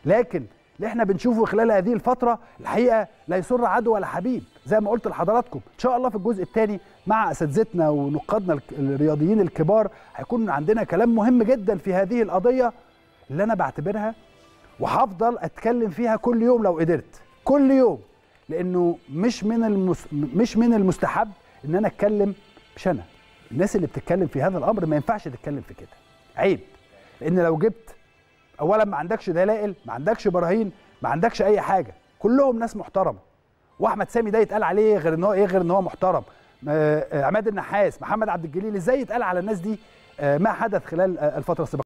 لكن اللي احنا بنشوفه خلال هذه الفتره الحقيقه لا يسر عدو ولا حبيب زي ما قلت لحضراتكم ان شاء الله في الجزء الثاني مع اساتذتنا ونقادنا الك- الرياضيين الكبار هيكون عندنا كلام مهم جدا في هذه القضيه اللي انا بعتبرها وهفضل اتكلم فيها كل يوم لو قدرت كل يوم لانه مش من المس... مش من المستحب ان انا اتكلم مش انا الناس اللي بتتكلم في هذا الامر ما ينفعش تتكلم في كده عيب لان لو جبت اولا ما عندكش دلائل ما عندكش براهين ما عندكش اي حاجه كلهم ناس محترمه واحمد سامي ده يتقال عليه غير ان هو ايه غير ان هو محترم آه، آه، عماد النحاس محمد عبد الجليل ازاي يتقال على الناس دي آه، ما حدث خلال آه، الفتره السابقه